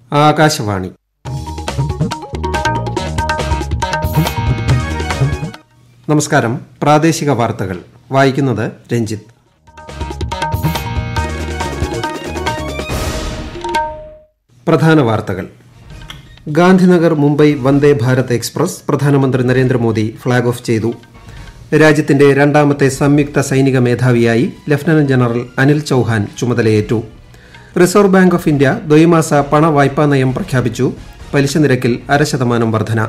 ആകാശവാണി നമസ്കാരം പ്രാദേശിക വാർത്തകൾ വായിക്കുന്നത് രഞ്ജിത്ത് പ്രധാന വാർത്തകൾ ഗാന്ധിനഗർ മുംബൈ വന്ദേ ഭാരത് എക്സ്പ്രസ് പ്രധാനമന്ത്രി നരേന്ദ്രമോദി ഫ്ളാഗ് ഓഫ് ചെയ്തു രാജ്യത്തിന്റെ രണ്ടാമത്തെ സംയുക്ത സൈനിക മേധാവിയായി ലഫ്റ്റനന്റ് ജനറൽ അനിൽ ചൌഹാൻ ചുമതലയേറ്റു റിസർവ് ബാങ്ക് ഓഫ് ഇന്ത്യ ദ്വൈമാസ പണവായ്പാ നയം പ്രഖ്യാപിച്ചു പലിശ നിരക്കിൽ അര ശതമാനം വർധന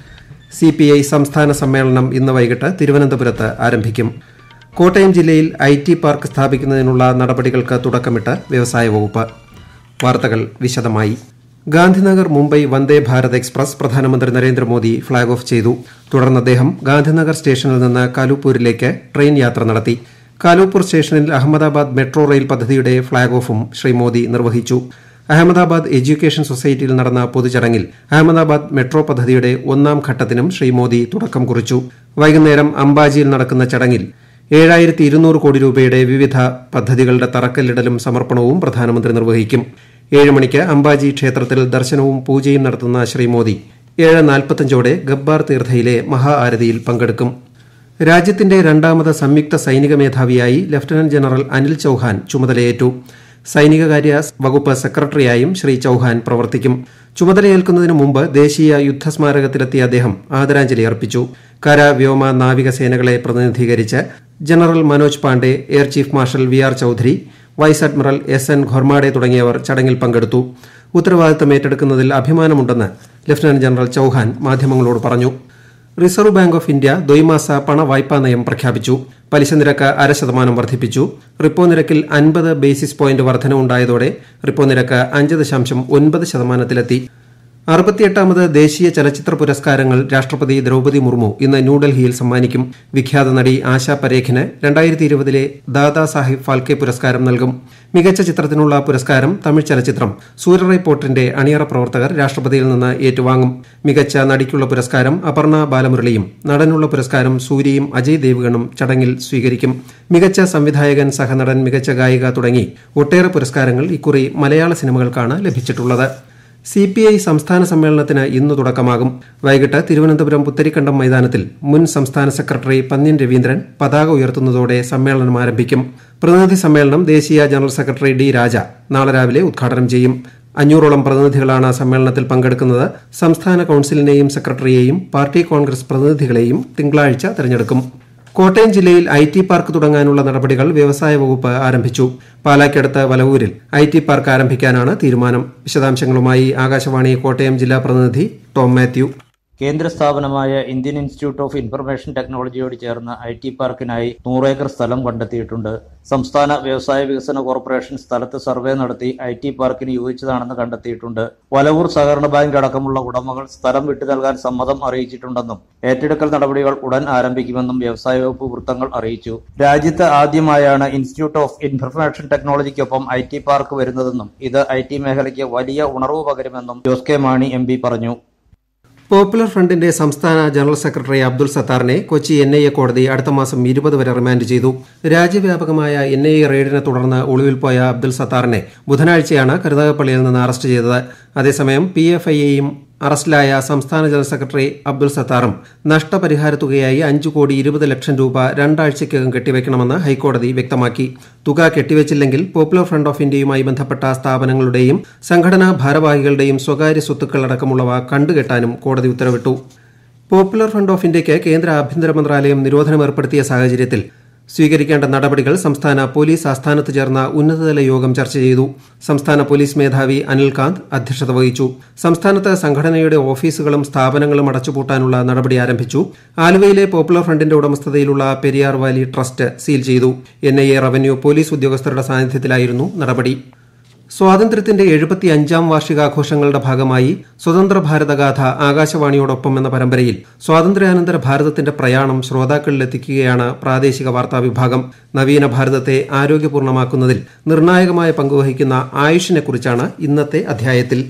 സി പി ഐ സംസ്ഥാന സമ്മേളനം ഇന്ന് വൈകിട്ട് തിരുവനന്തപുരത്ത് ആരംഭിക്കും കോട്ടയം ജില്ലയിൽ ഐ ടി പാർക്ക് സ്ഥാപിക്കുന്നതിനുള്ള നടപടികൾക്ക് തുടക്കമിട്ട് വ്യവസായ വകുപ്പ് വാർത്തകൾ വിശദമായി ഗാന്ധിനഗർ മുംബൈ വന്ദേ ഭാരത് എക്സ്പ്രസ് പ്രധാനമന്ത്രി നരേന്ദ്രമോദി ഫ്ളാഗ് ഓഫ് ചെയ്തു തുടർന്ന് അദ്ദേഹം ഗാന്ധിനഗർ സ്റ്റേഷനിൽ നിന്ന് കാലൂപ്പൂരിലേക്ക് ട്രെയിൻ യാത്ര നടത്തി കാലൂപ്പൂർ സ്റ്റേഷനിൽ അഹമ്മദാബാദ് മെട്രോ റെയിൽ പദ്ധതിയുടെ ഫ്ളാഗ് ഓഫും ശ്രീ മോദി നിർവഹിച്ചു അഹമ്മദാബാദ് എഡ്യൂക്കേഷൻ സൊസൈറ്റിയിൽ നടന്ന പൊതുചടങ്ങിൽ അഹമ്മദാബാദ് മെട്രോ പദ്ധതിയുടെ ഒന്നാം ഘട്ടത്തിനും ശ്രീ മോദി തുടക്കം കുറിച്ചു വൈകുന്നേരം അംബാജിയിൽ നടക്കുന്ന ചടങ്ങിൽ ഏഴായിരത്തി ഇരുന്നൂറ് കോടി രൂപയുടെ വിവിധ പദ്ധതികളുടെ തറക്കല്ലിടലും സമർപ്പണവും പ്രധാനമന്ത്രി നിർവഹിക്കും ഏഴ് മണിക്ക് അംബാജി ക്ഷേത്രത്തിൽ ദർശനവും പൂജയും നടത്തുന്ന ശ്രീ മോദി ഏഴ് നാൽപ്പത്തഞ്ചോടെ ഗബ്ബാർ തീർത്ഥയിലെ മഹാ ആരതിയിൽ പങ്കെടുക്കും രാജ്യത്തിന്റെ രണ്ടാമത് സംയുക്ത സൈനിക മേധാവിയായി ലഫ്റ്റനന്റ് ജനറൽ അനിൽ ചൌഹാൻ ചുമതലയേറ്റു സൈനികകാര്യ വകുപ്പ് സെക്രട്ടറിയായും ശ്രീ ചൌഹാൻ പ്രവർത്തിക്കും ചുമതലയേൽക്കുന്നതിന് മുമ്പ് ദേശീയ യുദ്ധസ്മാരകത്തിലെത്തിയ അദ്ദേഹം ആദരാഞ്ജലി അർപ്പിച്ചു കര വ്യോമ നാവിക സേനകളെ പ്രതിനിധീകരിച്ച് general Manoj Pande air chief marshal V R Chaudhari vice admiral S N Ghormade തുടങ്ങിയവർ ചടങ്ങിൽ പങ്കെടുത്തു ഉത്തരവാദിത്തം ഏറ്റെടുക്കുന്നതിൽ അഭിമാനമുണ്ടെന്ന് ലഫ്റ്റനന്റ് ജനറൽ ചൌഹാൻ മാധ്യമങ്ങളോട് പറഞ്ഞു റിസർവ് ബാങ്ക് ഓഫ് ഇന്ത്യ ദ്വൈമാസ പണവായ്പാ നയം പ്രഖ്യാപിച്ചു പലിശ നിരക്ക് അര ശതമാനം വർദ്ധിപ്പിച്ചു റിപ്പോ നിരക്കിൽ അൻപത് ബേസിസ് പോയിന്റ് വർധനവുണ്ടായതോടെ റിപ്പോ നിരക്ക് അഞ്ച് ദശാംശം ഒൻപത് ശതമാനത്തിലെത്തി അറുപത്തിയെട്ടാമത് ദേശീയ ചലച്ചിത്ര പുരസ്കാരങ്ങൾ രാഷ്ട്രപതി ദ്രൌപതി മുർമു ഇന്ന് ന്യൂഡൽഹിയിൽ സമ്മാനിക്കും വിഖ്യാത നടി ആശാ പരേഖിന് രണ്ടായിരത്തി ഇരുപതിലെ ദാദാ സാഹിബ് ഫാൽക്കെ പുരസ്കാരം നൽകും മികച്ച ചിത്രത്തിനുള്ള പുരസ്കാരം തമിഴ് ചലച്ചിത്രം സൂര്യറൈ പോർട്ടിന്റെ അണിയറ പ്രവർത്തകർ രാഷ്ട്രപതിയിൽ നിന്ന് ഏറ്റുവാങ്ങും മികച്ച നടിക്കുള്ള പുരസ്കാരം അപർണ ബാലമുരളിയും നടനുള്ള പുരസ്കാരം സൂര്യയും അജയ് ദേവ്ഗണും ചടങ്ങിൽ സ്വീകരിക്കും മികച്ച സംവിധായകൻ സഹനടൻ മികച്ച ഗായിക തുടങ്ങി ഒട്ടേറെ പുരസ്കാരങ്ങൾ ഇക്കുറി മലയാള സിനിമകൾക്കാണ് ലഭിച്ചിട്ടുള്ളത് സി പി ഐ സംസ്ഥാന സമ്മേളനത്തിന് ഇന്ന് തുടക്കമാകും വൈകിട്ട് തിരുവനന്തപുരം പുത്തരിക്കണ്ടം മൈതാനത്തിൽ മുൻ സംസ്ഥാന സെക്രട്ടറി പന്ന്യൻ രവീന്ദ്രൻ പതാക ഉയർത്തുന്നതോടെ സമ്മേളനം ആരംഭിക്കും പ്രതിനിധി സമ്മേളനം ദേശീയ ജനറൽ സെക്രട്ടറി ഡി രാജ നാളെ രാവിലെ ഉദ്ഘാടനം ചെയ്യും അഞ്ഞൂറോളം പ്രതിനിധികളാണ് സമ്മേളനത്തിൽ പങ്കെടുക്കുന്നത് സംസ്ഥാന കൌൺസിലിനെയും സെക്രട്ടറിയെയും പാർട്ടി കോൺഗ്രസ് പ്രതിനിധികളെയും തിങ്കളാഴ്ച തെരഞ്ഞെടുക്കും കോട്ടയം ജില്ലയിൽ ഐ ടി പാർക്ക് തുടങ്ങാനുള്ള നടപടികൾ വ്യവസായ വകുപ്പ് ആരംഭിച്ചു പാലാക്കടുത്ത് വലവൂരിൽ ഐ ടി പാർക്ക് ആരംഭിക്കാനാണ് തീരുമാനം വിശദാംശങ്ങളുമായി ആകാശവാണി കോട്ടയം ജില്ലാ പ്രതിനിധി ടോം മാത്യു കേന്ദ്ര സ്ഥാപനമായ ഇന്ത്യൻ ഇൻസ്റ്റിറ്റ്യൂട്ട് ഓഫ് ഇൻഫർമേഷൻ ടെക്നോളജിയോട് ചേർന്ന് ഐ ടി പാർക്കിനായി നൂറേക്കർ സ്ഥലം കണ്ടെത്തിയിട്ടുണ്ട് സംസ്ഥാന വ്യവസായ വികസന കോർപ്പറേഷൻ സ്ഥലത്ത് സർവേ നടത്തി ഐ ടി പാർക്കിന് യോജിച്ചതാണെന്ന് കണ്ടെത്തിയിട്ടുണ്ട് വലവൂർ സഹകരണ ബാങ്ക് അടക്കമുള്ള ഉടമകൾ സ്ഥലം വിട്ടു നൽകാൻ സമ്മതം അറിയിച്ചിട്ടുണ്ടെന്നും ഏറ്റെടുക്കൽ നടപടികൾ ഉടൻ ആരംഭിക്കുമെന്നും വ്യവസായ വകുപ്പ് വൃത്തങ്ങൾ അറിയിച്ചു രാജ്യത്ത് ആദ്യമായാണ് ഇൻസ്റ്റിറ്റ്യൂട്ട് ഓഫ് ഇൻഫർമേഷൻ ടെക്നോളജിക്കൊപ്പം ഐ ടി പാർക്ക് വരുന്നതെന്നും ഇത് ഐ ടി മേഖലയ്ക്ക് വലിയ ഉണർവ് പകരുമെന്നും ജോസ് കെ മാണി എം പറഞ്ഞു പോപ്പുലർ ഫ്രണ്ടിന്റെ സംസ്ഥാന ജനറൽ സെക്രട്ടറി അബ്ദുൾ സത്താറിനെ കൊച്ചി എൻ ഐ എ കോടതി അടുത്ത മാസം ഇരുപത് വരെ റിമാൻഡ് ചെയ്തു രാജ്യവ്യാപകമായ എൻ ഐ എ റെയ്ഡിനെ തുടർന്ന് ഒളിവിൽ പോയ അബ്ദുൾ സത്താറിനെ ബുധനാഴ്ചയാണ് കരുനാഗപ്പള്ളിയിൽ നിന്ന് അറസ്റ്റ് ചെയ്തത് അതേസമയം പി എഫ് ഐയെയും അറസ്റ്റിലായ സംസ്ഥാന ജനറൽ സെക്രട്ടറി അബ്ദുൾ സത്താറും നഷ്ടപരിഹാര തുകയായി അഞ്ചു കോടി ഇരുപത് ലക്ഷം രൂപ രണ്ടാഴ്ചയ്ക്കകം കെട്ടിവെക്കണമെന്ന് ഹൈക്കോടതി വ്യക്തമാക്കി തുക കെട്ടിവെച്ചില്ലെങ്കിൽ പോപ്പുലർ ഫ്രണ്ട് ഓഫ് ഇന്ത്യയുമായി ബന്ധപ്പെട്ട സ്ഥാപനങ്ങളുടെയും സംഘടനാ ഭാരവാഹികളുടെയും സ്വകാര്യ സ്വത്തുക്കൾ അടക്കമുള്ളവ കണ്ടുകെട്ടാനും കോടതി ഉത്തരവിട്ടു പോപ്പുലർ ഫ്രണ്ട് ഓഫ് ഇന്ത്യയ്ക്ക് കേന്ദ്ര ആഭ്യന്തര മന്ത്രാലയം നിരോധനം ഏർപ്പെടുത്തിയ സാഹചര്യത്തിൽ സ്വീകരിക്കേണ്ട നടപടികൾ സംസ്ഥാന പോലീസ് ആസ്ഥാനത്ത് ചേർന്ന ഉന്നതതല യോഗം ചർച്ച ചെയ്തു സംസ്ഥാന പോലീസ് മേധാവി അനിൽകാന്ത് അധ്യക്ഷത വഹിച്ചു സംസ്ഥാനത്ത് സംഘടനയുടെ ഓഫീസുകളും സ്ഥാപനങ്ങളും അടച്ചുപൂട്ടാനുള്ള നടപടി ആരംഭിച്ചു ആലുവയിലെ പോപ്പുലർ ഫ്രണ്ടിന്റെ ഉടമസ്ഥതയിലുള്ള പെരിയാർ വാലി ട്രസ്റ്റ് സീൽ ചെയ്തു N I A revenue police ഉദ്യോഗസ്ഥരുടെ സാന്നിധ്യത്തിലായിരുന്നു നടപടി സ്വാതന്ത്ര്യത്തിന്റെ എഴുപത്തി അഞ്ചാം വാർഷികാഘോഷങ്ങളുടെ ഭാഗമായി സ്വതന്ത്ര ഭാരതഗാഥ ആകാശവാണിയോടൊപ്പം എന്ന പരമ്പരയിൽ സ്വാതന്ത്ര്യാനന്തര ഭാരതത്തിന്റെ പ്രയാണം ശ്രോതാക്കളിലെത്തിക്കുകയാണ് പ്രാദേശിക വാർത്താ വിഭാഗം നവീന ഭാരതത്തെ ആരോഗ്യപൂർണമാക്കുന്നതിൽ നിർണായകമായ പങ്കുവഹിക്കുന്ന ആയുഷിനെക്കുറിച്ചാണ് ഇന്നത്തെ അധ്യായത്തിൽ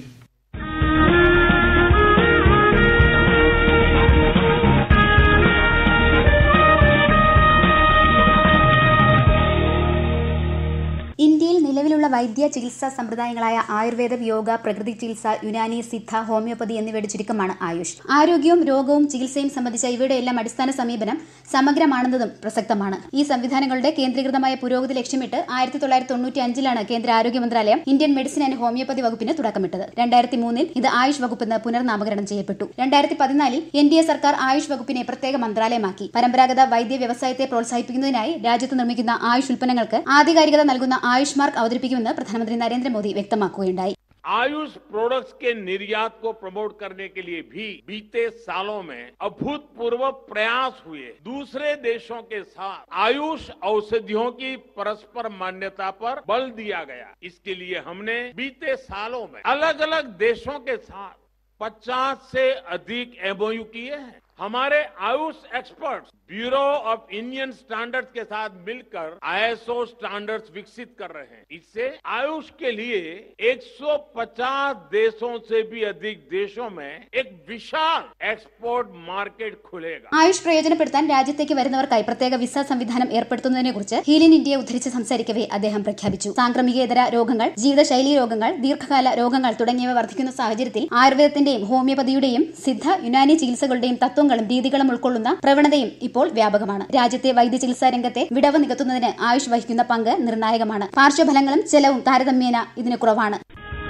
ഇന്ത്യയിൽ നിലവിലുള്ള വൈദ്യ ചികിത്സാ സമ്പ്രദായങ്ങളായ ആയുർവേദം യോഗ പ്രകൃതി ചികിത്സ യുനാനി സിദ്ധ ഹോമിയോപ്പതി എന്നിവയുടെ ചുരുക്കമാണ് ആയുഷ് ആരോഗ്യവും രോഗവും ചികിത്സയും സംബന്ധിച്ച ഇവയുടെ എല്ലാം അടിസ്ഥാന സമീപനം സമഗ്രമാണെന്നതും പ്രസക്തമാണ് ഈ സംവിധാനങ്ങളുടെ കേന്ദ്രീകൃതമായ പുരോഗതി ലക്ഷ്യമിട്ട് ആയിരത്തി തൊള്ളായിരത്തി തൊണ്ണൂറ്റി അഞ്ചിലാണ് കേന്ദ്ര ആരോഗ്യ മന്ത്രാലയം ഇന്ത്യൻ മെഡിസിൻ ആൻഡ് ഹോമിയോപ്പതി വകുപ്പിന് തുടക്കമിട്ടത് രണ്ടായിരത്തി മൂന്നിൽ ഇത് ആയുഷ് വകുപ്പെന്ന് പുനർനാമകരണം ചെയ്യപ്പെട്ടു രണ്ടായിരത്തി പതിനാലിൽ എൻ ഡി എ സർക്കാർ ആയുഷ് വകുപ്പിനെ പ്രത്യേക മന്ത്രാലയമാക്കി പരമ്പരാഗത വൈദ്യ വ്യവസായത്തെ പ്രോത്സാഹിപ്പിക്കുന്നതിനായി രാജ്യത്ത് നിർമ്മിക്കുന്ന ആയുഷ് ഉൽപ്പന്നങ്ങൾക്ക് ആധികാരികത നൽകുന്ന ആയുഷ് മാർക്ക് അവതരിപ്പിക്കുമെന്ന് പ്രധാനമന്ത്രി നരേന്ദ്രമോദി വ്യക്തമാക്കുകയുണ്ടായി आयुष प्रोडक्ट्स के निर्यात को प्रमोट करने के लिए भी बीते सालों में अभूतपूर्व प्रयास हुए दूसरे देशों के साथ आयुष औषधियों की परस्पर मान्यता पर बल दिया गया इसके लिए हमने बीते सालों में अलग अलग देशों के साथ 50 से अधिक एमओयू किए हैं हमारे AYUSH experts bureau of Indian standards के साथ मिलकर आईएसओ स्टैंडर्ड्स विकसित कर रहे हैं इससे आयुष के लिए 150 देशों से भी अधिक देशों में एक विशाल एक्सपोर्ट मार्केट खुलेगा ആയുഷ് പ്രയോജനപ്പെടുത്താൻ രാജ്യത്തേക്ക് വരുന്നവർക്കായി പ്രത്യേക വിസ സംവിധാനം ഏർപ്പെടുത്തുന്നതിനെ കുറിച്ച് ഹീലിൻ ഇന്ത്യയെ ഉദ്ധരിച്ച് സംസാരിക്കവേ അദ്ദേഹം പ്രഖ്യാപിച്ചു സാംക്രമികേതര രോഗങ്ങൾ ജീവിതശൈലി രോഗങ്ങൾ ദീർഘകാല രോഗങ്ങൾ തുടങ്ങിയവ വർദ്ധിക്കുന്ന സാഹചര്യത്തിൽ ആയുർവേദത്തിന്റെയും ഹോമിയോപ്പതിയുടെയും സിദ്ധ യുനാനി ചികിത്സകളുടെയും തത്വങ്ങളും രീതികളും ഉൾക്കൊള്ളുന്ന പ്രവണതയും ഇപ്പോൾ വ്യാപകമാണ് രാജ്യത്തെ വൈദ്യ ചികിത്സാ രംഗത്തെ വിടവ് നികത്തുന്നതിന് ആയുഷ് വഹിക്കുന്ന പങ്ക് നിർണായകമാണ് പാർശ്വഫലങ്ങളും ചെലവും താരതമ്യേന ഇതിന് കുറവാണ്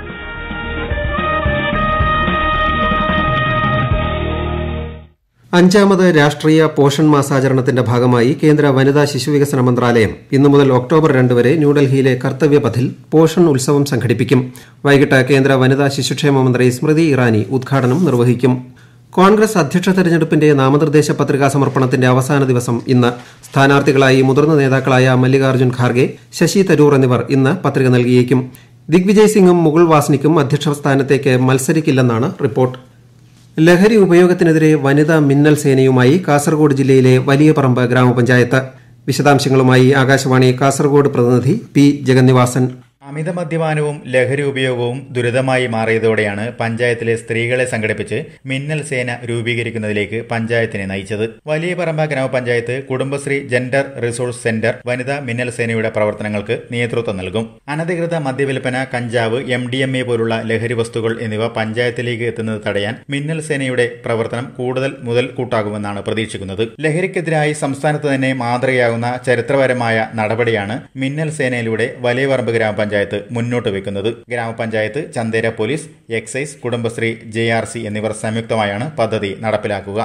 അഞ്ചാമത് രാഷ്ട്രീയ പോഷൺ മാസാചരണത്തിന്റെ ഭാഗമായി കേന്ദ്ര വനിതാ ശിശുവികസന മന്ത്രാലയം ഇന്നു മുതൽ ഒക്ടോബർ രണ്ട് വരെ ന്യൂഡൽഹിയിലെ കർത്തവ്യപഥിൽ പോഷൺ ഉത്സവം സംഘടിപ്പിക്കും വൈകിട്ട് കേന്ദ്ര വനിതാ ശിശുക്ഷേമ മന്ത്രി സ്മൃതി ഇറാനി ഉദ്ഘാടനം നിർവഹിക്കും കോൺഗ്രസ് അധ്യക്ഷ തെരഞ്ഞെടുപ്പിന്റെ നാമനിർദ്ദേശ പത്രികാ സമർപ്പണത്തിന്റെ അവസാന ദിവസം ഇന്ന് സ്ഥാനാർത്ഥികളായി മുതിർന്ന നേതാക്കളായ മല്ലികാർജ്ജുൻ ഖാർഗെ ശശി തരൂർ എന്നിവർ ഇന്ന് പത്രിക നൽകിയേക്കും ദിഗ്വിജയ് സിംഗും മുകുൾ വാസ്നിക്കും അധ്യക്ഷ സ്ഥാനത്തേക്ക് മത്സരിക്കില്ലെന്നാണ് റിപ്പോർട്ട് ലഹരി ഉപയോഗത്തിനെതിരെ വനിതാ മിന്നൽ സേനയുമായി കാസർഗോഡ് ജില്ലയിലെ വലിയ പറമ്പ് ഗ്രാമപഞ്ചായത്ത് വിശദാംശങ്ങളുമായി ആകാശവാണി കാസർഗോഡ് പ്രതിനിധി പി ജഗന്നിവാസൻ അമിത മദ്യപാനവും ലഹരി ഉപയോഗവും ദുരിതമായി മാറിയതോടെയാണ് പഞ്ചായത്തിലെ സ്ത്രീകളെ സംഘടിപ്പിച്ച് മിന്നൽ സേന രൂപീകരിക്കുന്നതിലേക്ക് പഞ്ചായത്തിനെ നയിച്ചത് വലിയ പറമ്പ ഗ്രാമപഞ്ചായത്ത് കുടുംബശ്രീ ജെൻഡർ റിസോഴ്സ് സെന്റർ വനിതാ മിന്നൽ സേനയുടെ പ്രവർത്തനങ്ങൾക്ക് നേതൃത്വം നൽകും അനധികൃത മദ്യവിൽപ്പന കഞ്ചാവ് എം ഡി എം എ പോലുള്ള ലഹരി വസ്തുക്കൾ എന്നിവ പഞ്ചായത്തിലേക്ക് എത്തുന്നത് തടയാൻ മിന്നൽ സേനയുടെ പ്രവർത്തനം കൂടുതൽ മുതൽ കൂട്ടാകുമെന്നാണ് പ്രതീക്ഷിക്കുന്നത് ലഹരിക്കെതിരായി സംസ്ഥാനത്ത് തന്നെ മാതൃകയാകുന്ന ചരിത്രപരമായ നടപടിയാണ് മിന്നൽ സേനയിലൂടെ വലിയ പറമ്പ് ഗ്രാമപഞ്ചായത്ത് പഞ്ചായത്ത് മുന്നോട്ട് വെക്കുന്നത് ഗ്രാമപഞ്ചായത്ത് Chandera police excise Kudumbashree J R C എന്നിവർ സംയുക്തമായാണ് പദ്ധതി നടപ്പിലാക്കുക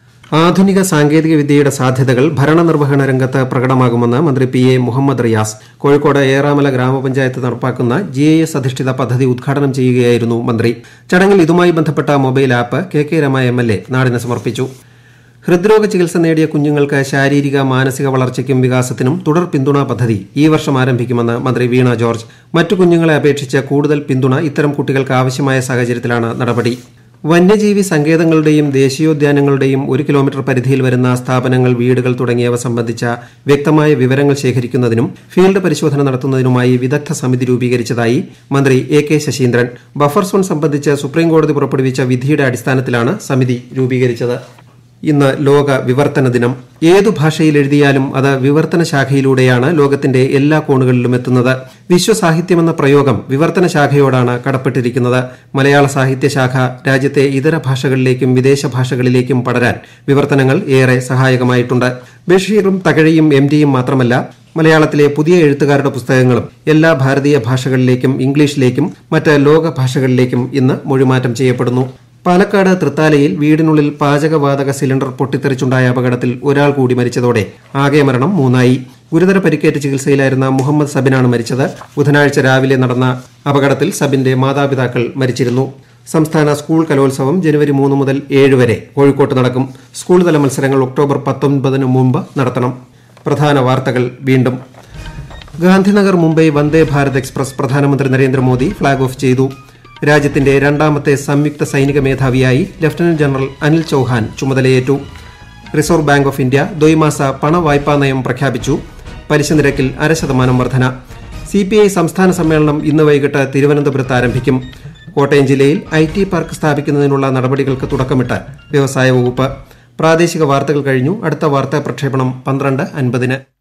ആധുനിക സാങ്കേതിക വിദ്യയുടെ സാധ്യതകൾ ഭരണനിർവഹണ രംഗത്ത് പ്രകടമാകുമെന്ന് മന്ത്രി പി എ മുഹമ്മദ് റിയാസ് കോഴിക്കോട് ഏറാമല ഗ്രാമപഞ്ചായത്ത് നടപ്പാക്കുന്ന ജി ഐ എസ് അധിഷ്ഠിത പദ്ധതി ഉദ്ഘാടനം ചെയ്യുകയായിരുന്നു മന്ത്രി ചടങ്ങിൽ ഇതുമായി ബന്ധപ്പെട്ട mobile app K K Rema M L A നാടിന് സമർപ്പിച്ചു ഹൃദ്രോഗ ചികിത്സ നേടിയ കുഞ്ഞുങ്ങൾക്ക് ശാരീരിക മാനസിക വളർച്ചയ്ക്കും വികാസത്തിനും തുടർ പിന്തുണാ പദ്ധതി ഈ വർഷം ആരംഭിക്കുമെന്ന് മന്ത്രി വീണ ജോർജ് മറ്റു കുഞ്ഞുങ്ങളെ അപേക്ഷിച്ച് കൂടുതൽ പിന്തുണ ഇത്തരം കുട്ടികൾക്ക് ആവശ്യമായ സാഹചര്യത്തിലാണ് നടപടി വന്യജീവി സങ്കേതങ്ങളുടെയും ദേശീയോദ്യാനങ്ങളുടെയും ഒരു കിലോമീറ്റർ പരിധിയിൽ വരുന്ന സ്ഥാപനങ്ങൾ വീടുകൾ തുടങ്ങിയവ സംബന്ധിച്ച വ്യക്തമായ വിവരങ്ങൾ ശേഖരിക്കുന്നതിനും ഫീൽഡ് പരിശോധന നടത്തുന്നതിനുമായി വിദഗ്ധ സമിതി രൂപീകരിച്ചതായി മന്ത്രി A K Saseendran buffer zone സംബന്ധിച്ച് സുപ്രീംകോടതി പുറപ്പെടുവിച്ച വിധിയുടെ അടിസ്ഥാനത്തിലാണ് സമിതി രൂപീകരിച്ചത് ഇന്ന് ലോക വിവർത്തന ദിനം ഏതു ഭാഷയിൽ എഴുതിയാലും അത് വിവർത്തന ശാഖയിലൂടെയാണ് ലോകത്തിന്റെ എല്ലാ കോണുകളിലും എത്തുന്നത് വിശ്വസാഹിത്യമെന്ന പ്രയോഗം വിവർത്തന ശാഖയോടാണ് കടപ്പെട്ടിരിക്കുന്നത് മലയാള സാഹിത്യ ശാഖ രാജ്യത്തെ ഇതര ഭാഷകളിലേക്കും വിദേശ ഭാഷകളിലേക്കും പടരാൻ വിവർത്തനങ്ങൾ ഏറെ സഹായകമായിട്ടുണ്ട് ബഷീറും തകഴിയും എം ഡിയും മാത്രമല്ല മലയാളത്തിലെ പുതിയ എഴുത്തുകാരുടെ പുസ്തകങ്ങളും എല്ലാ ഭാരതീയ ഭാഷകളിലേക്കും ഇംഗ്ലീഷിലേക്കും മറ്റ് ലോക ഭാഷകളിലേക്കും ഇന്ന് മൊഴിമാറ്റം ചെയ്യപ്പെടുന്നു പാലക്കാട് തൃത്താലയിൽ വീടിനുള്ളിൽ പാചകവാതക സിലിണ്ടർ പൊട്ടിത്തെറിച്ചുണ്ടായ അപകടത്തിൽ ഒരാൾ കൂടി മരിച്ചതോടെ ആകെ മരണം മൂന്നായി ഗുരുതര പരിക്കേറ്റ് ചികിത്സയിലായിരുന്ന മുഹമ്മദ് സബിനാണ് മരിച്ചത് ബുധനാഴ്ച രാവിലെ നടന്ന അപകടത്തിൽ സബിന്റെ മാതാപിതാക്കൾ മരിച്ചിരുന്നു സംസ്ഥാന സ്കൂൾ കലോത്സവം ജനുവരി മൂന്ന് മുതൽ ഏഴ് വരെ കോഴിക്കോട്ട് നടക്കും സ്കൂൾ തല മത്സരങ്ങൾ ഒക്ടോബർ പത്തൊൻപതിന് മുമ്പ് നടത്തണം പ്രധാന വാർത്തകൾ വീണ്ടും ഗാന്ധിനഗർ മുംബൈ വന്ദേ ഭാരത് എക്സ്പ്രസ് പ്രധാനമന്ത്രി നരേന്ദ്രമോദി ഫ്ളാഗ് ഓഫ് ചെയ്തു രാജ്യത്തിന്റെ രണ്ടാമത്തെ സംയുക്ത സൈനിക മേധാവിയായി ലഫ്റ്റനന്റ് ജനറൽ അനിൽ ചൌഹാൻ ചുമതലയേറ്റു റിസർവ് ബാങ്ക് ഓഫ് ഇന്ത്യ ദ്വൈമാസ പണവായ്പാ നയം പ്രഖ്യാപിച്ചു പലിശ നിരക്കിൽ അര ശതമാനം വർധന സിപിഐ സംസ്ഥാന സമ്മേളനം ഇന്ന് വൈകിട്ട് തിരുവനന്തപുരത്ത് ആരംഭിക്കും കോട്ടയം ജില്ലയിൽ ഐ ടി പാർക്ക് സ്ഥാപിക്കുന്നതിനുള്ള നടപടികൾക്ക് തുടക്കമിട്ട് വ്യവസായ വകുപ്പ് പ്രാദേശിക വാർത്തകൾ കഴിഞ്ഞു അടുത്ത വാർത്താ പ്രക്ഷേപണം പന്ത്രണ്ട് അൻപതിന്